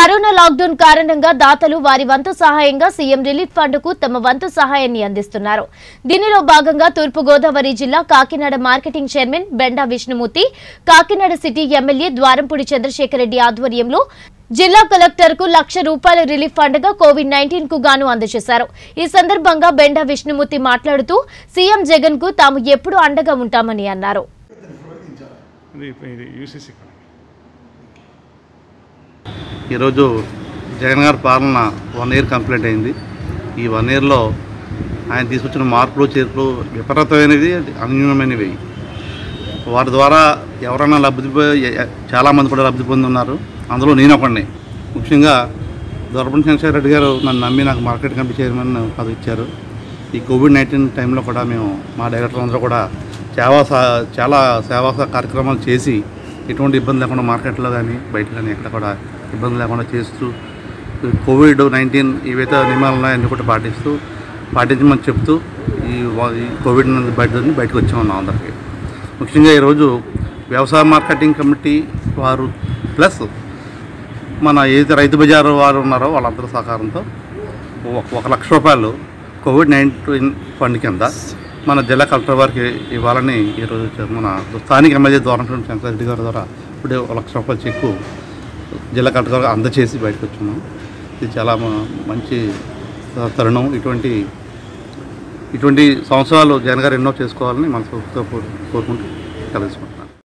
corona lockdown కారణంగా దాతలు వారి వంతు సహాయంగా సీఎం రిలీఫ్ ఫండ్ కు తమ వంతు సహాయాన్ని అందిస్తున్నారు దీనిలో భాగంగా తూర్పు గోదావరి జిల్లా Kakinada marketing chairman Benda Vishnumurthy Kakinada city MLA Dwarampudi Chandrasekhar Reddy ఆధ్వర్యంలో జిల్లా కలెక్టర్ కు లక్ష రూపాయల రిలీఫ్ ఫండ్ గా కోవిడ్ నైన్టీన్ కు గాను అందజేశారు ఈ సందర్భంగా బెండా విష్ణుమూర్తి మాట్లాడుతూ సీఎం జగన్ కు తాము ఎప్పుడూ అండగా ఉంటామని అన్నారు ఇది ఇది యూసీసీ కూడా ఈరోజు జగన్ గారి పాలన వన్ ఇయర్ కంప్లీట్ అయింది ఈ వన్ ఇయర్లో ఆయన తీసుకొచ్చిన మార్పులు చేర్పులు విపరీతమైనవి అన్యూనమైనవి వారి ద్వారా ఎవరైనా లబ్ధి పొ- చాలామంది కూడా లబ్ధి పొంది ఉన్నారు అందులో నేను ఒకడిని ముఖ్యంగా దొరపండి చంద్రశేఖర రెడ్డి గారు నన్ను నమ్మి నాకు మార్కెట్ కమిటీ చైర్మన్ పదవి ఇచ్చారు ఈ కోవిడ్ నైన్టీన్ టైంలో కూడా మేము మా డైరెక్టర్లు అందరూ కూడా సేవా సా- చాలా సేవా సా- కార్యక్రమాలు చేసి ఎటువంటి ఇబ్బంది లేకుండా మార్కెట్లో కానీ బయట కానీ ఎక్కడ కూడా ఇబ్బంది లేకుండా చేస్తూ కోవిడ్ నైన్టీన్ ఏవైతే నియమాలు ఉన్నాయో అన్నీ కూడా పాటిస్తూ పాటించమని చెప్తూ ఈ వా- ఈ కోవిడ్ నుండి బయట నుండి బయటకు వచ్చామన్నాం అందరికీ ముఖ్యంగా ఈరోజు వ్యవసాయ మార్కెటింగ్ కమిటీ వారు ప్లస్ మన ఏదైతే రైతు బజారు వారు ఉన్నారో వాళ్ళందరి సహకారంతో ఒక- ఒక లక్ష రూపాయలు కోవిడ్ నైన్టీన్ ఫండ్ కింద మన జిల్లా కలెక్టర్ వారికి ఇవ్వాలని ఈరోజు చ- మన స్థానిక ఎమ్మెల్యే ద్వారా శంకరెడ్డి గారి ద్వారా ఇప్పుడే ఒక లక్ష రూపాయల చెక్కు జిల్లా కలెక్టర్ గారికి అందచేసి బయటకు వచ్చున్నాం ఇది చాలా మ- మంచి తరుణం ఇటువంటి ఇటువంటి సంవత్సరాలు జగన్ గారు ఎన్నో చేసుకోవాలని మనసు కోరుకుంటూ కలుసుకుంటున్నాను